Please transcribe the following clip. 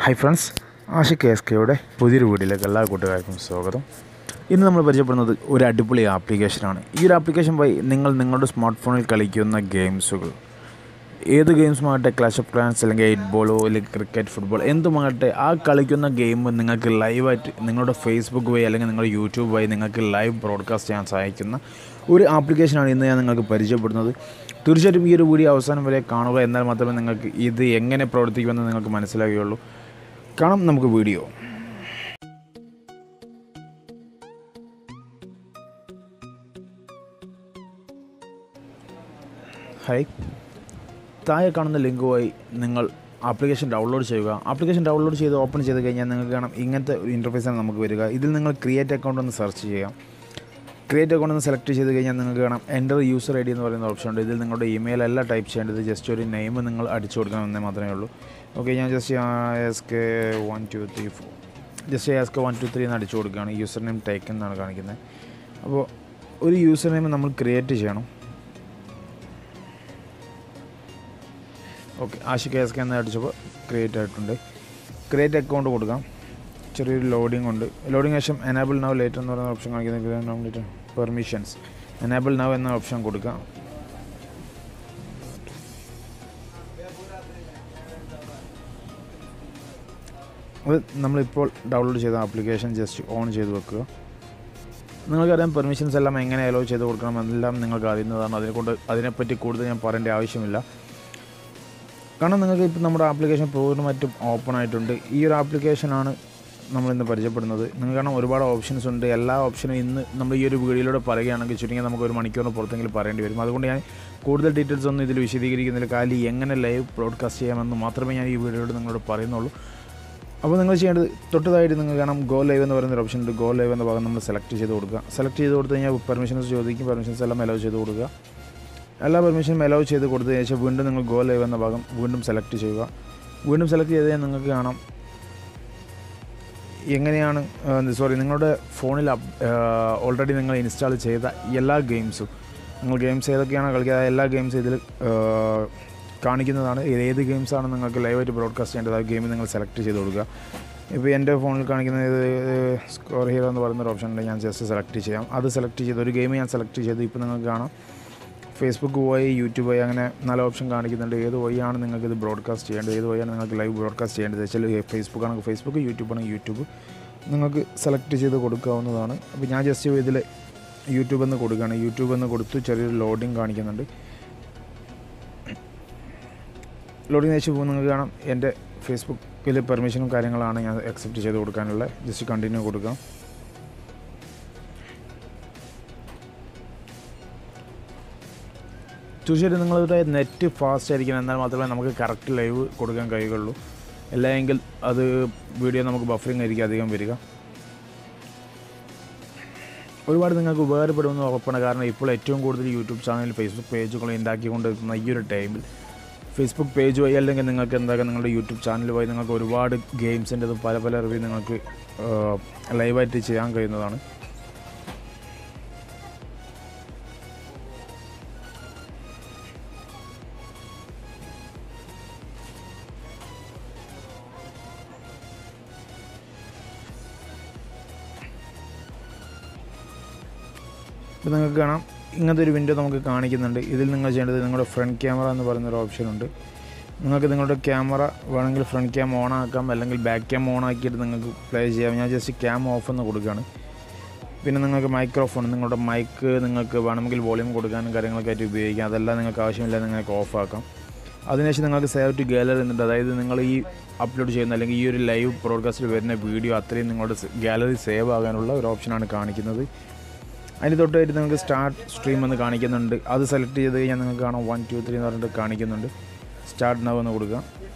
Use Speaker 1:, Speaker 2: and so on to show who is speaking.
Speaker 1: hi friends Ashik S കെയുടെ പുതിയൊരു വീഡിയോയിലേക്ക് എല്ലാ കൂട്ടുകാർക്കും സ്വാഗതം ഇന്ന് നമ്മൾ പരിചയപ്പെടുന്നത് ഒരു അടിപൊളി ആപ്ലിക്കേഷനാണ് ഈ ഒരു ആപ്ലിക്കേഷൻ വഴി നിങ്ങൾ നിങ്ങളുടെ സ്മാർട്ട് ഫോണിൽ കളിക്കുന്ന ഗെയിംസുകൾ ഏത് ഗെയിംസുമാകട്ടെ ക്ലാഷ് ഓഫ് ക്ലാൻസ് അല്ലെങ്കിൽ എയ്റ്റ് ബോളോ അല്ലെങ്കിൽ ക്രിക്കറ്റ് ഫുട്ബോൾ എന്തുമാകട്ടെ ആ കളിക്കുന്ന ഗെയിം നിങ്ങൾക്ക് ലൈവായിട്ട് നിങ്ങളുടെ ഫേസ്ബുക്ക് വഴി അല്ലെങ്കിൽ നിങ്ങളുടെ യൂട്യൂബ് വഴി നിങ്ങൾക്ക് ലൈവ് ബ്രോഡ്കാസ്റ്റ് ചെയ്യാൻ സഹായിക്കുന്ന ഒരു ആപ്ലിക്കേഷനാണ് ഇന്ന് ഞാൻ നിങ്ങൾക്ക് പരിചയപ്പെടുന്നത് തീർച്ചയായിട്ടും ഈ ഒരു വീഡിയോ അവസാനം വരെ കാണുക എന്നാൽ മാത്രമേ നിങ്ങൾക്ക് ഇത് എങ്ങനെ പ്രവർത്തിക്കുമെന്ന് നിങ്ങൾക്ക് മനസ്സിലാകുകയുള്ളൂ കാണാം നമുക്ക് വീഡിയോ ഹായ് താഴെ കാണുന്ന ലിങ്കുമായി നിങ്ങൾ ആപ്ലിക്കേഷൻ ഡൗൺലോഡ് ചെയ്യുക ആപ്ലിക്കേഷൻ ഡൗൺലോഡ് ചെയ്ത് ഓപ്പൺ ചെയ്ത് കഴിഞ്ഞാൽ നിങ്ങൾക്ക് കാണാം ഇങ്ങനത്തെ ഒരു ഇൻ്റർഫേസാണ് നമുക്ക് വരിക ഇതിൽ നിങ്ങൾ ക്രിയേറ്റ് അക്കൗണ്ട് ഒന്ന് സെർച്ച് ചെയ്യാം ക്രിയേറ്റ് അക്കൗണ്ട് ഒന്ന് സെലക്ട് ചെയ്ത് കഴിഞ്ഞാൽ നിങ്ങൾക്ക് കാണാം എൻ്റർ യൂസർ ഐ ഡി എന്ന് പറയുന്ന ഓപ്ഷൻ ഉണ്ട് ഇതിൽ നിങ്ങളുടെ ഇമെയിൽ അല്ല ടൈപ്പ് ചെയ്യേണ്ടത് ജസ്റ്റ് ഒരു നെയിം നിങ്ങൾ അടിച്ചു കൊടുക്കണമെന്നേ മാത്രമേ ഉള്ളൂ ഓക്കെ ഞാൻ just S K one two three four just S K one two three എന്ന് അടിച്ചു കൊടുക്കുകയാണ് യൂസർ നെയിം ടേക്ക് എന്നാണ് കാണിക്കുന്നത് അപ്പോൾ ഒരു യൂസർ നെയിം നമ്മൾ ക്രിയേറ്റ് ചെയ്യണം ഓക്കെ ആഷിക് എസ് കെ എന്ന് അടിച്ചപ്പോൾ ക്രിയേറ്റ് ആയിട്ടുണ്ട് ക്രിയേറ്റ് അക്കൗണ്ട് കൊടുക്കാം ചെറിയൊരു ലോഡിംഗ് ഉണ്ട് ലോഡിംഗ് ശേഷം എനാബിൾ നൗ ലേറ്റർ എന്ന് പറയുന്ന ഓപ്ഷൻ കാണിക്കുന്നത് പെർമിഷൻസ് എനാബിൾ നൗ എന്ന ഓപ്ഷൻ കൊടുക്കാം അത് നമ്മളിപ്പോൾ ഡൗൺലോഡ് ചെയ്ത ആപ്ലിക്കേഷൻ ജസ്റ്റ് ഓൺ ചെയ്ത് വെക്കുക നിങ്ങൾക്കറിയാം പെർമിഷൻസ് എല്ലാം എങ്ങനെ അലോ ചെയ്ത് കൊടുക്കണം എന്നെല്ലാം നിങ്ങൾക്ക് അറിയുന്നതാണ് അതിനെക്കൊണ്ട് അതിനെപ്പറ്റി കൂടുതൽ ഞാൻ പറയേണ്ട ആവശ്യമില്ല കാരണം നിങ്ങൾക്ക് ഇപ്പോൾ നമ്മുടെ ആപ്ലിക്കേഷൻ പൂർണ്ണമായിട്ടും ഓപ്പൺ ആയിട്ടുണ്ട് ഈ ഒരു ആപ്ലിക്കേഷനാണ് നമ്മളിന്ന് പരിചയപ്പെടുന്നത് നിങ്ങൾക്ക് കാണാം ഒരുപാട് ഓപ്ഷൻസ് ഉണ്ട് എല്ലാ ഓപ്ഷനും ഇന്ന് നമ്മൾ ഈ ഒരു വീഡിയോയിലൂടെ പറയുകയാണെങ്കിൽ ചുരുങ്ങിയ നമുക്ക് ഒരു മണിക്കൂറിന് പുറത്തെങ്കിലും പറയേണ്ടി വരും അതുകൊണ്ട് ഞാൻ കൂടുതൽ ഡീറ്റെയിൽസ് ഒന്നും ഇതിൽ വിശദീകരിക്കുന്നില്ല കാലി എങ്ങനെ ലൈവ് ബ്രോഡ്കാസ്റ്റ് ചെയ്യാമെന്ന് മാത്രമേ ഞാൻ ഈ വീഡിയോയോട് നിങ്ങളോട് പറയുന്നുള്ളൂ അപ്പോൾ നിങ്ങൾ ചെയ്യേണ്ടത് തൊട്ടതായിട്ട് നിങ്ങൾക്ക് കാണാം ഗോ ലൈവ് എന്ന് പറയുന്ന ഒരു ഓപ്ഷൻ ഉണ്ട് ഗോ ലൈവ് എന്ന ഭാഗം നമ്മൾ സെലക്ട് ചെയ്ത് കൊടുക്കുക സെലക്ട് ചെയ്ത് കൊടുത്തു കഴിഞ്ഞാൽ പെർമിഷൻസ് ചോദിക്കും പെർമിഷൻസ് എല്ലാം അലോ ചെയ്ത് കൊടുക്കുക എല്ലാ പെർമിഷനും അലോ ചെയ്ത് കൊടുത്തതിന് ശേഷം വീണ്ടും നിങ്ങൾ ഗോ ലൈവ് എന്ന ഭാഗം വീണ്ടും സെലക്ട് ചെയ്യുക വീണ്ടും സെലക്ട് ചെയ്ത് കഴിഞ്ഞാൽ നിങ്ങൾക്ക് കാണാം എങ്ങനെയാണ് സോറി നിങ്ങളുടെ ഫോണിൽ ഓൾറെഡി നിങ്ങൾ ഇൻസ്റ്റാൾ ചെയ്ത എല്ലാ ഗെയിംസും നിങ്ങൾ ഗെയിംസ് ഏതൊക്കെയാണ് കളിക്കുക എല്ലാ ഗെയിംസും ഇതിൽ കാണിക്കുന്നതാണ് ഏത് ഗെയിംസാണ് നിങ്ങൾക്ക് ലൈവായിട്ട് ബ്രോഡ്കാസ്റ്റ് ചെയ്യേണ്ടത് ആ ഗെയിം നിങ്ങൾ സെലക്ട് ചെയ്ത് കൊടുക്കുക ഇപ്പോൾ എൻ്റെ ഫോണിൽ കാണിക്കുന്നത് സ്കോർ ഹീറോ എന്ന് പറയുന്ന ഒരു ഓപ്ഷൻ ഉണ്ട് ഞാൻ ജസ്റ്റ് സെലക്ട് ചെയ്യാം അത് സെലക്ട് ചെയ്ത് ഒരു ഗെയിം ഞാൻ സെലക്ട് ചെയ്ത് ഇപ്പോൾ നിങ്ങൾക്ക് കാണാം ഫേസ്ബുക്ക് വഴി യൂട്യൂബ് വഴി അങ്ങനെ നാല് ഓപ്ഷൻ കാണിക്കുന്നുണ്ട് ഏത് വഴിയാണ് നിങ്ങൾക്ക് ഇത് ബ്രോഡ്കാസ്റ്റ് ചെയ്യേണ്ടത് ഏത് വഴിയാണ് നിങ്ങൾക്ക് ലൈവ് ബ്രോഡ്കാസ്റ്റ് ചെയ്യേണ്ടത് വെച്ചാൽ ഫേസ്ബുക്ക് ആണെങ്കിൽ ഫേസ്ബുക്ക് യൂട്യൂബ് ആണെങ്കിൽ യൂട്യൂബ് നിങ്ങൾക്ക് സെലക്ട് ചെയ്ത് കൊടുക്കാവുന്നതാണ് അപ്പോൾ ഞാൻ ജസ്റ്റ് ഇതിൽ യൂട്യൂബ് എന്ന് കൊടുക്കുകയാണ് യൂട്യൂബ് എന്ന് കൊടുത്തു ചെറിയൊരു ലോഡിങ് കാണിക്കുന്നുണ്ട് ലോഡിങ് ശേഷം നിങ്ങൾക്ക് കാണാം എൻ്റെ ഫേസ്ബുക്കിൽ പെർമിഷനും കാര്യങ്ങളാണ് ഞാൻ അക്സെപ്റ്റ് ചെയ്ത് കൊടുക്കാനുള്ള ജസ്റ്റ് കണ്ടിന്യൂ കൊടുക്കാം തീർച്ചയായിട്ടും നിങ്ങളുടെ നെറ്റ് ഫാസ്റ്റ് ആയിരിക്കണം എന്നാൽ മാത്രമേ നമുക്ക് കറക്റ്റ് ലൈവ് കൊടുക്കാൻ കഴിയുകയുള്ളൂ അല്ലെങ്കിൽ അത് വീഡിയോ നമുക്ക് ബഫറിങ് ആയിരിക്കും അധികം വരിക ഒരുപാട് നിങ്ങൾക്ക് ഉപകാരപ്പെടുമെന്ന് ഉറപ്പാണ് കാരണം ഇപ്പോൾ ഏറ്റവും കൂടുതൽ യൂട്യൂബ് ചാനൽ ഫേസ്ബുക്ക് പേജുകൾ ഉണ്ടാക്കിക്കൊണ്ടിരിക്കുന്ന ഈ ഒരു ടൈമിൽ ഫേസ്ബുക്ക് പേജ് വഴി അല്ലെങ്കിൽ നിങ്ങൾക്ക് എന്താക്കുക നിങ്ങളുടെ യൂട്യൂബ് ചാനൽ വഴി നിങ്ങൾക്ക് ഒരുപാട് ഗെയിംസിൻ്റെതും പല പല റിവ്യൂ നിങ്ങൾക്ക് ലൈവായിട്ട് ചെയ്യാൻ കഴിയുന്നതാണ് ഇപ്പോൾ നിങ്ങൾക്ക് കാണാം ഇങ്ങനത്തെ ഒരു വിൻഡോ നമുക്ക് കാണിക്കുന്നുണ്ട് ഇതിൽ നിങ്ങൾ ചെയ്യേണ്ടത് നിങ്ങളുടെ ഫ്രണ്ട് ക്യാമറ എന്ന് പറയുന്നൊരു ഓപ്ഷൻ ഉണ്ട് നിങ്ങൾക്ക് നിങ്ങളുടെ ക്യാമറ വേണമെങ്കിൽ ഫ്രണ്ട് ക്യാം ഓൺ ആക്കാം അല്ലെങ്കിൽ ബാക്ക് ക്യാം ഓൺ ആക്കിയിട്ട് നിങ്ങൾക്ക് പ്ലേ ചെയ്യാം ഞാൻ ജസ്റ്റ് ക്യാം ഓഫ് എന്ന് കൊടുക്കുകയാണ് പിന്നെ നിങ്ങൾക്ക് മൈക്രോഫോൺ നിങ്ങളുടെ മൈക്ക് നിങ്ങൾക്ക് വേണമെങ്കിൽ വോളിയം കൊടുക്കാനും കാര്യങ്ങളൊക്കെ ആയിട്ട് ഉപയോഗിക്കാം അതെല്ലാം നിങ്ങൾക്ക് ആവശ്യമില്ല നിങ്ങൾക്ക് ഓഫ് ആക്കാം അതിനുശേഷം നിങ്ങൾക്ക് സേവ് ടു ഗാലറി എന്നുണ്ട് അതായത് നിങ്ങൾ ഈ അപ്ലോഡ് ചെയ്യുന്ന അല്ലെങ്കിൽ ഈ ഒരു ലൈവ് ബ്രോഡ്കാസ്റ്റിൽ വരുന്ന വീഡിയോ അത്രയും നിങ്ങളുടെ ഗാലറി സേവ് ആകാനുള്ള ഒരു ഓപ്ഷനാണ് കാണിക്കുന്നത് അതിന് തൊട്ടായിട്ട് നിങ്ങൾക്ക് സ്റ്റാർട്ട് സ്ട്രീം എന്ന് കാണിക്കുന്നുണ്ട് അത് സെലക്ട് ചെയ്ത് കഴിഞ്ഞാൽ നിങ്ങൾക്ക് കാണാം വൺ ടു ത്രീ എന്ന് പറഞ്ഞിട്ട് കാണിക്കുന്നുണ്ട് സ്റ്റാർട്ട് നവ് എന്ന് കൊടുക്കുക